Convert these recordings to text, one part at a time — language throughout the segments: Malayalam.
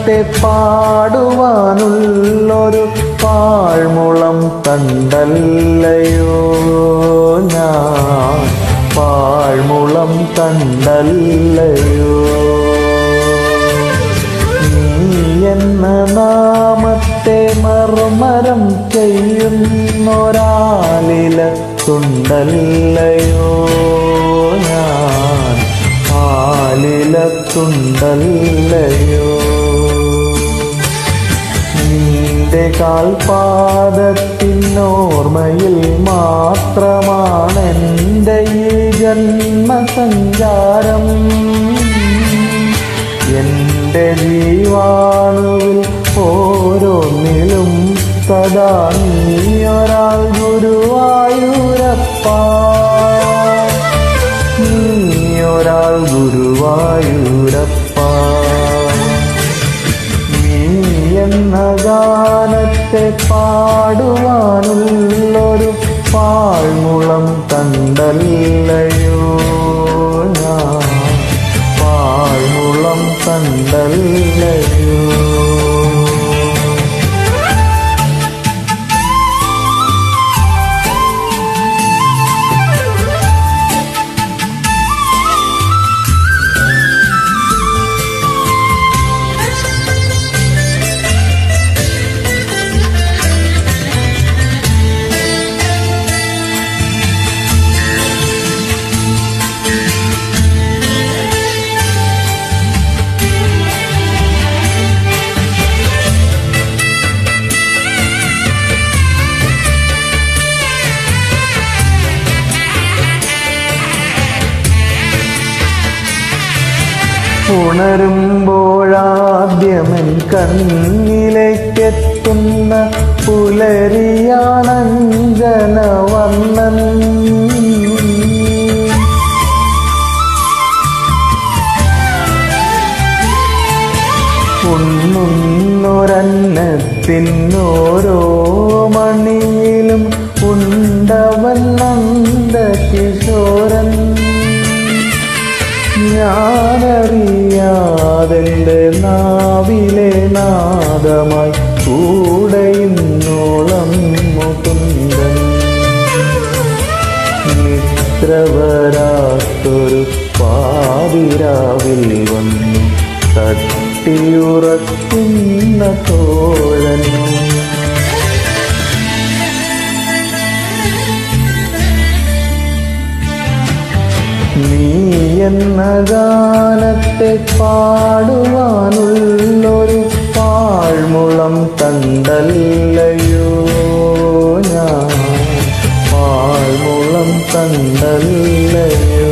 ഗാനത്തെ പാടുവാനുള്ളൊരു പാഴ്മുളം കണ്ടല്ലയോ ഞാൻ പാഴ്മുളം കണ്ടല്ലയോ നീ എന്ന നാമത്തെ മർമരം ചെയ്യുന്നൊരാലില തുണ്ടല്ലയോ ഞാൻ ആലില തുണ്ടല്ലയോ നിന്റെ കാൽപാദത്തിനോർമ്മയിൽ മാത്രമാണ് എൻ്റെ ഈ ജന്മസഞ്ചാരം എൻ്റെ ജീവാണുവിൽ ഓരോന്നിലും സദാ നീയൊരാൾ ഗുരുവായൂരപ്പ നീയൊരാൾ ഗുരുവായൂരപ്പ നീ എന്ന ഗാനത്തെ പാടുവാനുള്ളൊരു പാഴ്മുളം കണ്ടല്ലയോ ഞാൻ പാഴ്മുളം കണ്ടല്ലയോ ഉണരുമ്പോഴാദ്യമൻ കണ്ണിലേക്കെത്തുന്ന പുലരിയാണഞ്ജന വർണ്ണൻ ഉണ്ണുന്നൊരന്നത്തിനോരോ മണിയിലും ഉണ്ടവൻ നന്ദ കിശോരൻ ഞാനറിയാതെൻ്റെ നാവിലെ നാദമായി കൂടെ ഇന്നോളം മുകുന്ദൻ മിത്രവരാത്തൊരു പാതിരാവിൽ വന്നു തട്ടിയുറക്കുന്ന തോഴൻ നീ എന്ന ഗാനത്തെ പാടുവാനുള്ളൊരു പാഴ്മുളം കണ്ടല്ലയോ ഞാൻ പാഴ്മുളം കണ്ടല്ലയോ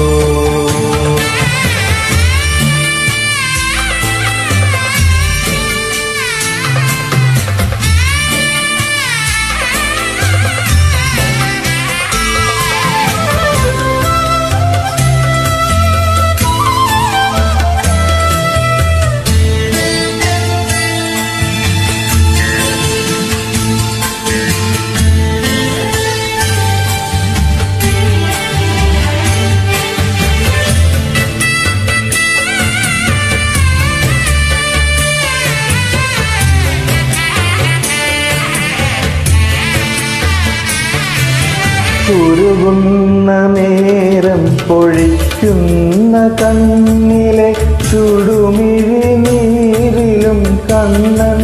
കുരുകുന്ന നേരം പൊഴിക്കുന്ന കണ്ണിലെ ചുടുമിഴി നീരിലും കണ്ണൻ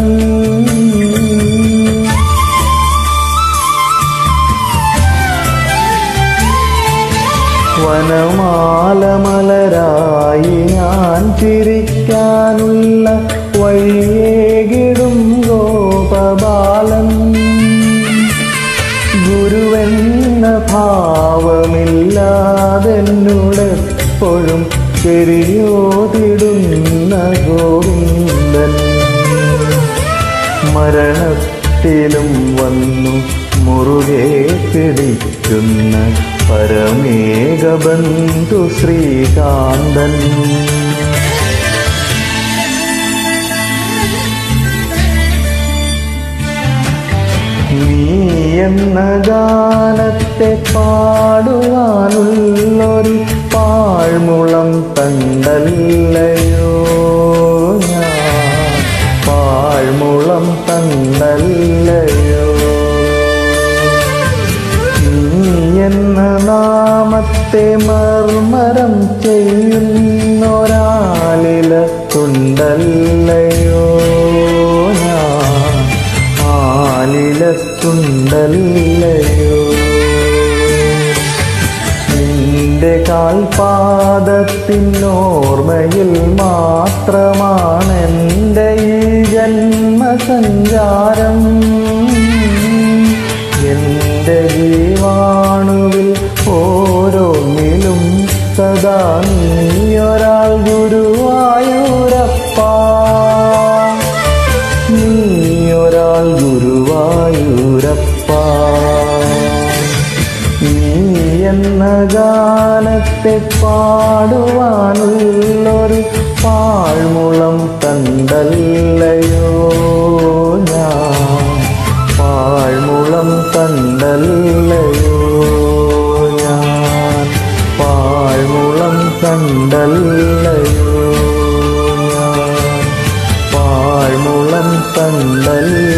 വനമാല മലരായി ഞാൻ ചിരിക്കാനുള്ള വഴിയേകിടും ഗോപബാലൻ ഗുരുവെന്ന ഭാവമില്ലാതെന്നോടെപ്പോഴും ചെറിയോതിടുന്ന ഗോവിന്ദൻ മരണത്തിലും വന്നു മുറുകെ പിടിക്കുന്ന പരമേകബന്ധു ശ്രീകാന്തൻ നീ എന്ന ഗാനത്തെ പാടുവാനുള്ളൊരു പാഴ്മുളം കണ്ടല്ലയോ ഞാൻ നാമത്തെ മർമരം ചെയ്യുന്നൊരാലിലത്തുണ്ടല്ലയോ ഞാൻ ആലിലത്തുണ്ടല്ലയോ നിന്റെ കാൽപാദത്തിനോർമ്മയിൽ മാത്രമാണ് എൻ്റെ ഈ ജന്മസഞ്ചാരം എൻ്റെ ജീവാണുവിൽ ഓരോന്നിലും സദാ നീയൊരാൾ ഗുരുവായൂരപ്പ നീയൊരാൾ ഗുരുവായൂരപ്പ നീ എന്ന ഗാനത്തെ പാടുവാനുള്ളൊരു പാഴ്മുളം കണ്ടല്ലയോ ഞാൻ പാഴ്മുളം കണ്ടല്ലയോ ഞാൻ പാഴ്മുളം കണ്ടല്ലയോ ഞാൻ പാഴ്മുളം കണ്ടല്ലയോ